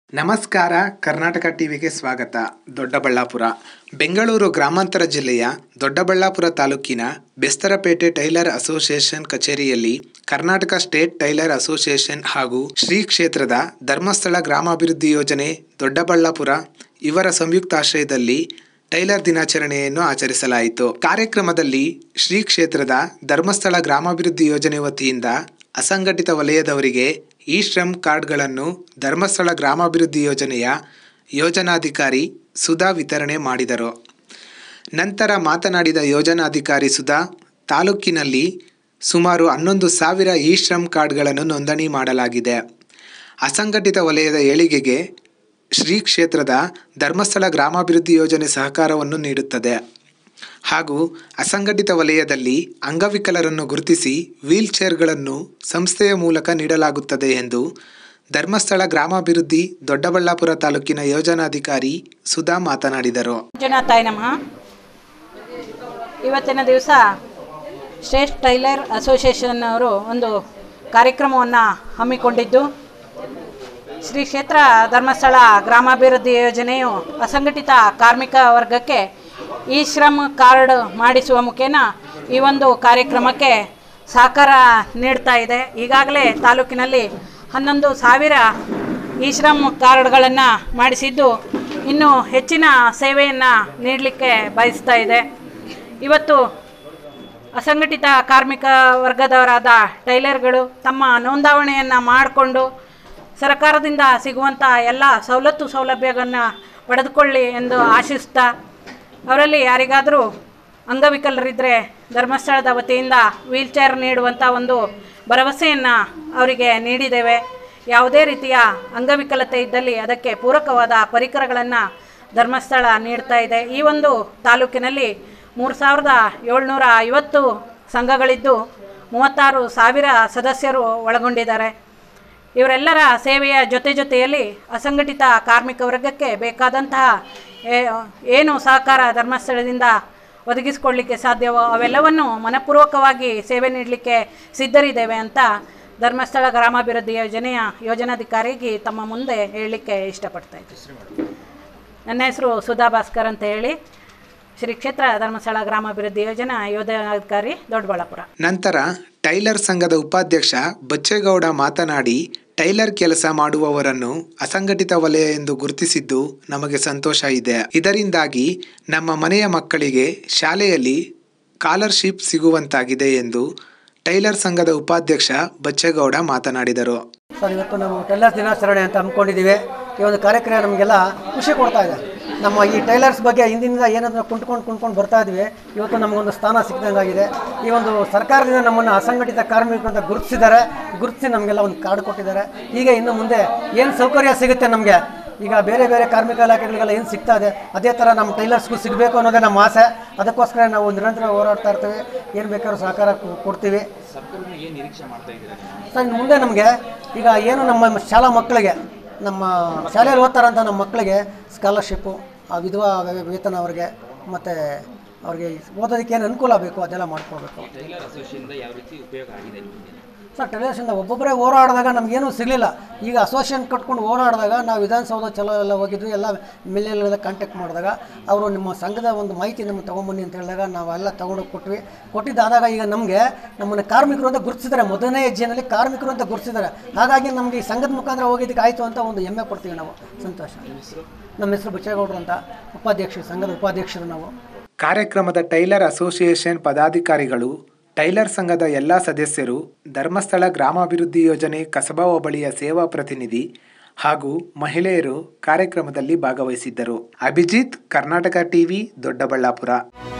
ನಮಸ್ಕಾರ ಕರ್ನಾಟಕ ಟಿವಿಗೆ ಸ್ವಾಗತ ದೊಡ್ಡಬಳ್ಳಾಪುರ ಬೆಂಗಳೂರು ಗ್ರಾಮಾಂತರ ಜಿಲ್ಲೆಯ ದೊಡ್ಡಬಳ್ಳಾಪುರ ತಾಲೂಕಿನ ಬೆಸ್ತರಪೇಟೆ ಟೈಲರ್ ಅಸೋಸಿಯೇಷನ್ ಕಚೇರಿಯಲ್ಲಿ ಕರ್ನಾಟಕ ಸ್ಟೇಟ್ ಟೈಲರ್ ಅಸೋಸಿಯೇಷನ್ ಹಾಗೂ ಶ್ರೀ ಕ್ಷೇತ್ರದ ಧರ್ಮಸ್ಥಳ ಗ್ರಾಮಾಭಿವೃದ್ಧಿ ಯೋಜನೆ ದೊಡ್ಡಬಳ್ಳಾಪುರ ಇವರ ಸಂಯುಕ್ತಾಶ್ರಯದಲ್ಲಿ ಟೈಲರ್ ದಿನಾಚರಣೆಯನ್ನು ಆಚರಿಸಲಾಯಿತು ಕಾರ್ಯಕ್ರಮದಲ್ಲಿ ಶ್ರೀ ಕ್ಷೇತ್ರದ ಧರ್ಮಸ್ಥಳ ಗ್ರಾಮಾಭಿವೃದ್ಧಿ ಯೋಜನೆ ವತಿಯಿಂದ ಅಸಂಘಟಿತ ವಲಯದವರಿಗೆ ಇ ಶ್ರಮ್ ಕಾರ್ಡ್ಗಳನ್ನು ಧರ್ಮಸ್ಥಳ ಗ್ರಾಮಾಭಿವೃದ್ಧಿ ಯೋಜನೆಯ ಯೋಜನಾಧಿಕಾರಿ ಸುಧಾ ವಿತರಣೆ ಮಾಡಿದರು ನಂತರ ಮಾತನಾಡಿದ ಯೋಜನಾಧಿಕಾರಿ ಸುಧಾ ತಾಲೂಕಿನಲ್ಲಿ ಸುಮಾರು ಹನ್ನೊಂದು ಸಾವಿರ ಇ ಶ್ರಮ್ ಕಾರ್ಡ್ಗಳನ್ನು ನೋಂದಣಿ ಮಾಡಲಾಗಿದೆ ಅಸಂಘಟಿತ ವಲಯದ ಏಳಿಗೆಗೆ ಶ್ರೀ ಕ್ಷೇತ್ರದ ಧರ್ಮಸ್ಥಳ ಗ್ರಾಮಾಭಿವೃದ್ಧಿ ಯೋಜನೆ ಸಹಕಾರವನ್ನು ನೀಡುತ್ತದೆ ಹಾಗೂ ಅಸಂಘಟಿತ ವಲಯದಲ್ಲಿ ಅಂಗವಿಕಲರನ್ನು ಗುರುತಿಸಿ ವೀಲ್ ಚೇರ್ಗಳನ್ನು ಸಂಸ್ಥೆಯ ಮೂಲಕ ನೀಡಲಾಗುತ್ತದೆ ಎಂದು ಧರ್ಮಸ್ಥಳ ಗ್ರಾಮಾಭಿವೃದ್ಧಿ ದೊಡ್ಡಬಳ್ಳಾಪುರ ತಾಲೂಕಿನ ಯೋಜನಾಧಿಕಾರಿ ಸುಧಾ ಮಾತನಾಡಿದರು ಮಂಜುನಾಥಾಯ ನಮಃ ಇವತ್ತಿನ ದಿವಸ ಶ್ರೇಷ್ಠ ಟೈಲರ್ ಅಸೋಸಿಯೇಷನ್ ಅವರು ಒಂದು ಕಾರ್ಯಕ್ರಮವನ್ನು ಹಮ್ಮಿಕೊಂಡಿದ್ದು ಶ್ರೀ ಕ್ಷೇತ್ರ ಧರ್ಮಸ್ಥಳ ಗ್ರಾಮಾಭಿವೃದ್ಧಿ ಯೋಜನೆಯು ಅಸಂಘಟಿತ ಕಾರ್ಮಿಕ ವರ್ಗಕ್ಕೆ ಇ ಶ್ರಮ್ ಕಾರ್ಡ್ ಮಾಡಿಸುವ ಮುಖೇನ ಈ ಒಂದು ಕಾರ್ಯಕ್ರಮಕ್ಕೆ ಸಹಕಾರ ನೀಡ್ತಾ ಇದೆ ಈಗಾಗಲೇ ತಾಲೂಕಿನಲ್ಲಿ ಹನ್ನೊಂದು ಸಾವಿರ ಇ ಶ್ರಮ್ ಕಾರ್ಡ್ಗಳನ್ನು ಮಾಡಿಸಿದ್ದು ಇನ್ನು ಹೆಚ್ಚಿನ ಸೇವೆಯನ್ನು ನೀಡಲಿಕ್ಕೆ ಬಯಸ್ತಾ ಇದೆ ಇವತ್ತು ಅಸಂಘಟಿತ ಕಾರ್ಮಿಕ ವರ್ಗದವರಾದ ಟೈಲರ್ಗಳು ತಮ್ಮ ನೋಂದಾವಣೆಯನ್ನು ಮಾಡಿಕೊಂಡು ಸರ್ಕಾರದಿಂದ ಸಿಗುವಂಥ ಎಲ್ಲ ಸವಲತ್ತು ಸೌಲಭ್ಯಗಳನ್ನು ಪಡೆದುಕೊಳ್ಳಿ ಎಂದು ಆಶಿಸ್ತಾ ಅವರಲ್ಲಿ ಯಾರಿಗಾದರೂ ಅಂಗವಿಕಲರಿದ್ದರೆ ಧರ್ಮಸ್ಥಳದ ವತಿಯಿಂದ ವೀಲ್ ಚೇರ್ ನೀಡುವಂಥ ಒಂದು ಭರವಸೆಯನ್ನು ಅವರಿಗೆ ನೀಡಿದ್ದೇವೆ ಯಾವುದೇ ರೀತಿಯ ಅಂಗವಿಕಲತೆ ಇದ್ದಲ್ಲಿ ಅದಕ್ಕೆ ಪೂರಕವಾದ ಪರಿಕರಗಳನ್ನು ಧರ್ಮಸ್ಥಳ ನೀಡ್ತಾ ಇದೆ ಈ ಒಂದು ತಾಲೂಕಿನಲ್ಲಿ ಮೂರು ಸಾವಿರದ ಏಳ್ನೂರ ಐವತ್ತು ಸಂಘಗಳಿದ್ದು ಮೂವತ್ತಾರು ಸಾವಿರ ಸದಸ್ಯರು ಒಳಗೊಂಡಿದ್ದಾರೆ ಇವರೆಲ್ಲರ ಸೇವೆಯ ಜೊತೆ ಜೊತೆಯಲ್ಲಿ ಅಸಂಘಟಿತ ಕಾರ್ಮಿಕ ವರ್ಗಕ್ಕೆ ಬೇಕಾದಂತಹ ಏ- ಏನು ಸಹಕಾರ ಧರ್ಮಸ್ಥಳದಿಂದ ಒದಗಿಸಿಕೊಡ್ಲಿಕ್ಕೆ ಸಾಧ್ಯವೋ ಅವೆಲ್ಲವನ್ನು ಮನಪೂರ್ವಕವಾಗಿ ಸೇವೆ ನೀಡಲಿಕ್ಕೆ ಸಿದ್ಧರಿದ್ದೇವೆ ಅಂತ ಧರ್ಮಸ್ಥಳ ಗ್ರಾಮಾಭಿವೃದ್ಧಿ ಯೋಜನೆಯ ಯೋಜನಾಧಿಕಾರಿಗೆ ತಮ್ಮ ಮುಂದೆ ಹೇಳಲಿಕ್ಕೆ ಇಷ್ಟಪಡ್ತಾ ಇದ್ದೀನಿ ನನ್ನ ಹೆಸರು ಸುಧಾ ಭಾಸ್ಕರ್ ಅಂತ ಹೇಳಿ ಶ್ರೀ ಕ್ಷೇತ್ರ ಧರ್ಮಸ್ಥಳ ಗ್ರಾಮಾಭಿವೃದ್ಧಿ ಯೋಜನಾ ಯೋಜನಾಧಿಕಾರಿ ದೊಡ್ಡಬಳ್ಳಾಪುರ ನಂತರ ಟೈಲರ್ ಸಂಘದ ಉಪಾಧ್ಯಕ್ಷ ಬಚ್ಚೇಗೌಡ ಮಾತನಾಡಿ ಟೈಲರ್ ಕೆಲಸ ಮಾಡುವವರನ್ನು ಅಸಂಘಟಿತ ವಲಯ ಎಂದು ಗುರುತಿಸಿದ್ದು ನಮಗೆ ಸಂತೋಷ ಇದೆ ಇದರಿಂದಾಗಿ ನಮ್ಮ ಮನೆಯ ಮಕ್ಕಳಿಗೆ ಶಾಲೆಯಲ್ಲಿ ಸ್ಕಾಲರ್ಶಿಪ್ ಸಿಗುವಂತಾಗಿದೆ ಎಂದು ಟೈಲರ್ ಸಂಘದ ಉಪಾಧ್ಯಕ್ಷ ಬಚ್ಚೇಗೌಡ ಮಾತನಾಡಿದರು ಸರ್ ಇವತ್ತು ನಾವು ಟೈಲರ್ಸ್ ದಿನಾಚರಣೆ ಅಂತ ಹಮ್ಮಿಕೊಂಡಿದ್ದೀವಿ ಈ ಒಂದು ಕಾರ್ಯಕ್ರಮ ನಮಗೆಲ್ಲ ಖುಷಿ ಕೊಡ್ತಾ ಇದೆ ನಮ್ಮ ಈ ಟೈಲರ್ಸ್ ಬಗ್ಗೆ ಹಿಂದಿನಿಂದ ಏನಾದರೂ ಕುಂಟ್ಕೊಂಡು ಕುಂಟ್ಕೊಂಡು ಬರ್ತಾ ಇದ್ವಿ ಇವತ್ತು ನಮಗೊಂದು ಸ್ಥಾನ ಸಿಕ್ಕಿದಂಗಾಗಿದೆ ಈ ಒಂದು ಸರ್ಕಾರದಿಂದ ನಮ್ಮನ್ನು ಅಸಂಘಟಿತ ಕಾರ್ಮಿಕರು ಅಂತ ಗುರುತಿಸಿದ್ದಾರೆ ಗುರುತಿಸಿ ನಮಗೆಲ್ಲ ಒಂದು ಕಾರ್ಡ್ ಕೊಟ್ಟಿದ್ದಾರೆ ಹೀಗೆ ಇನ್ನು ಮುಂದೆ ಏನು ಸೌಕರ್ಯ ಸಿಗುತ್ತೆ ನಮಗೆ ಈಗ ಬೇರೆ ಬೇರೆ ಕಾರ್ಮಿಕ ಇಲಾಖೆಗಳಿಗೆಲ್ಲ ಏನು ಸಿಗ್ತಾ ಇದೆ ಅದೇ ಥರ ನಮ್ಮ ಟೈಲರ್ಸ್ಗೂ ಸಿಗಬೇಕು ಅನ್ನೋದೇ ನಮ್ಮ ಆಸೆ ಅದಕ್ಕೋಸ್ಕರ ನಾವು ನಿರಂತರ ಹೋರಾಡ್ತಾ ಇರ್ತೀವಿ ಏನು ಬೇಕಾದ್ರೂ ಸಹಕಾರ ಕೊ- ಕೊಡ್ತೀವಿ ಸರ್ ಇನ್ನು ಮುಂದೆ ನಮಗೆ ಈಗ ಏನು ನಮ್ಮ ಶಾಲಾ ಮಕ್ಕಳಿಗೆ ನಮ್ಮ ಶಾಲೆಯಲ್ಲಿ ಓದ್ತಾರಂಥ ನಮ್ಮ ಮಕ್ಕಳಿಗೆ ಸ್ಕಾಲರ್ಶಿಪ್ಪು ಆ ವಿಧವಾ ವೆ- ವೇತನ ಅವ್ರಿಗೆ ಮತ್ತು ಅವ್ರಿಗೆ ಓದೋದಕ್ಕೆ ಏನು ಅನುಕೂಲ ಬೇಕು ಅದೆಲ್ಲ ಮಾಡ್ಕೊಳ್ಬೇಕು ಸರ್ ಟೆಲಿವಿಷನ್ದ ಒಬ್ಬೊಬ್ಬರೇ ಓಡಾಡಿದಾಗ ನಮಗೇನು ಸಿಗಲಿಲ್ಲ ಈಗ ಅಸೋಸಿಯೇಷನ್ ಕಟ್ಕೊಂಡು ಓಡಾಡಿದಾಗ ನಾವು ವಿಧಾನಸೌಧ ಚಲೋ ಎಲ್ಲ ಹೋಗಿದ್ವಿ ಎಲ್ಲ ಮಿಲ್ಲೆಲ್ಲ ಕಾಂಟ್ಯಾಕ್ಟ್ ಮಾಡಿದಾಗ ಅವರು ನಿಮ್ಮ ಸಂಘದ ಒಂದು ಮಾಹಿತಿ ನಮಗೆ ತೊಗೊಂಬನ್ನಿ ಅಂತ ಹೇಳಿದಾಗ ನಾವೆಲ್ಲ ತೊಗೊಂಡೋಗಿ ಕೊಟ್ವಿ ಕೊಟ್ಟಿದ್ದಾದಾಗ ಈಗ ನಮಗೆ ನಮ್ಮನ್ನು ಕಾರ್ಮಿಕರು ಅಂತ ಗುರುತಿಸಿದ್ದಾರೆ ಮೊದಲನೇ ಹೆಜ್ಜೆಯಲ್ಲಿ ಕಾರ್ಮಿಕರು ಅಂತ ಗುರುತಿಸಿದ್ದಾರೆ ಹಾಗಾಗಿ ನಮಗೆ ಈ ಸಂಘದ ಮುಖಾಂತರ ಹೋಗಿದ್ದಕ್ಕೆ ಆಯಿತು ಅಂತ ಒಂದು ಹೆಮ್ಮೆ ಕೊಡ್ತೀವಿ ನಾವು ಸಂತೋಷ ನಮ್ಮ ಹೆಸರು ಬಚ್ಚೇಗೌಡರು ಅಂತ ಉಪಾಧ್ಯಕ್ಷರು ಸಂಘದ ಉಪಾಧ್ಯಕ್ಷರು ನಾವು ಕಾರ್ಯಕ್ರಮದ ಟೈಲರ್ ಅಸೋಸಿಯೇಷನ್ ಪದಾಧಿಕಾರಿಗಳು ಟೈಲರ್ ಸಂಘದ ಎಲ್ಲ ಸದಸ್ಯರು ಧರ್ಮಸ್ಥಳ ಗ್ರಾಮಾಭಿವೃದ್ಧಿ ಯೋಜನೆ ಕಸಬಾ ಹೋಬಳಿಯ ಸೇವಾ ಪ್ರತಿನಿಧಿ ಹಾಗೂ ಮಹಿಳೆಯರು ಕಾರ್ಯಕ್ರಮದಲ್ಲಿ ಭಾಗವಹಿಸಿದ್ದರು ಅಭಿಜಿತ್ ಕರ್ನಾಟಕ ಟಿವಿ ದೊಡ್ಡಬಳ್ಳಾಪುರ